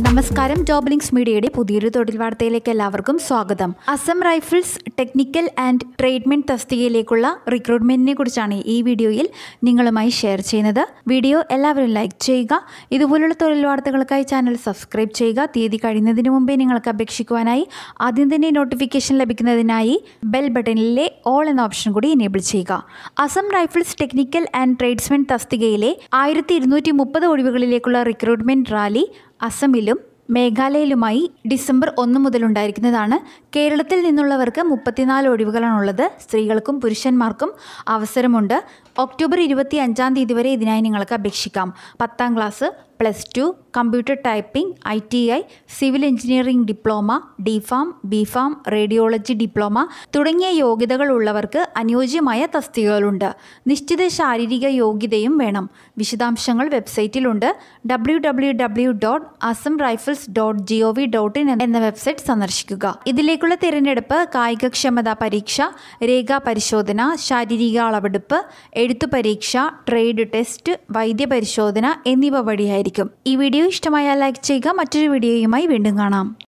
നമസ്കാരം job links മീഡിയയുടെ പുതിയൊരു തൊഴിൽ വാർത്തയിലേക്ക് എല്ലാവർക്കും സ്വാഗതം Assam rifles technical and tradesmen തസ്തികയിലേക്കുള്ള റിക്രൂട്ട്മെന്റിനെ കുറിച്ചാണ് ഈ വീഡിയോയിൽ നിങ്ങളുമായി ഷെയർ ചെയ്യുന്നത് വീഡിയോ എല്ലാവരും ലൈക്ക് ചെയ്യുക ഇതുപോലുള്ള തൊഴിൽ വാർത്തകൾക്കായി ചാനൽ സബ്സ്ക്രൈബ് ചെയ്യുക തീയതി കഴിയുന്നതിന് മുമ്പേ നിങ്ങൾക്ക് അപേക്ഷിക്കുവാനായി ആദ്യം തന്നെ നോട്ടിഫിക്കേഷൻ ലഭിക്കുന്നതിനായി ബെൽ ബട്ടണിലെ ഓൾ എന്ന ഓപ്ഷൻ കൂടി എനേബിൾ ചെയ്യുക Assam rifles technical and tradesmen തസ്തികയിലെ ആയിരത്തി ഇരുന്നൂറ്റി മുപ്പത് ഒഴിവുകളിലേക്കുള്ള റിക്രൂട്ട്മെന്റ് റാലി അസമിലും മേഘാലയയിലുമായി ഡിസംബർ ഒന്ന് മുതൽ ഉണ്ടായിരിക്കുന്നതാണ് കേരളത്തിൽ നിന്നുള്ളവർക്ക് മുപ്പത്തിനാല് ഒഴിവുകളാണുള്ളത് സ്ത്രീകൾക്കും പുരുഷന്മാർക്കും അവസരമുണ്ട് ഒക്ടോബർ ഇരുപത്തി അഞ്ചാം തീയതി വരെ ഇതിനായി നിങ്ങൾക്ക് അപേക്ഷിക്കാം പത്താം class plus two computer typing I T I civil engineering diploma D Pharm B Pharm radiology diploma തുടങ്ങിയ യോഗ്യതകൾ ഉള്ളവർക്ക് അനുയോജ്യമായ തസ്തികകളുണ്ട് നിശ്ചിത ശാരീരിക യോഗ്യതയും വേണം വിശദാംശങ്ങൾ വെബ്സൈറ്റിലുണ്ട് W W W dot Assam rifles dot G O V dot in എന്ന വെബ്സൈറ്റ് സന്ദർശിക്കുക ഇതിലേക്കുള്ള തിരഞ്ഞെടുപ്പ് കായികക്ഷമതാ പരീക്ഷ രേഖാ പരിശോധന ശാരീരിക അളവെടുപ്പ് എഴുത്തു പരീക്ഷ ട്രേഡ് ടെസ്റ്റ് വൈദ്യപരിശോധന എന്നിവ വഴിയായിരിക്കും ഈ വീഡിയോ ഇഷ്ടമായാൽ ലൈക്ക് ചെയ്യുക മറ്റൊരു വീഡിയോയുമായി വീണ്ടും കാണാം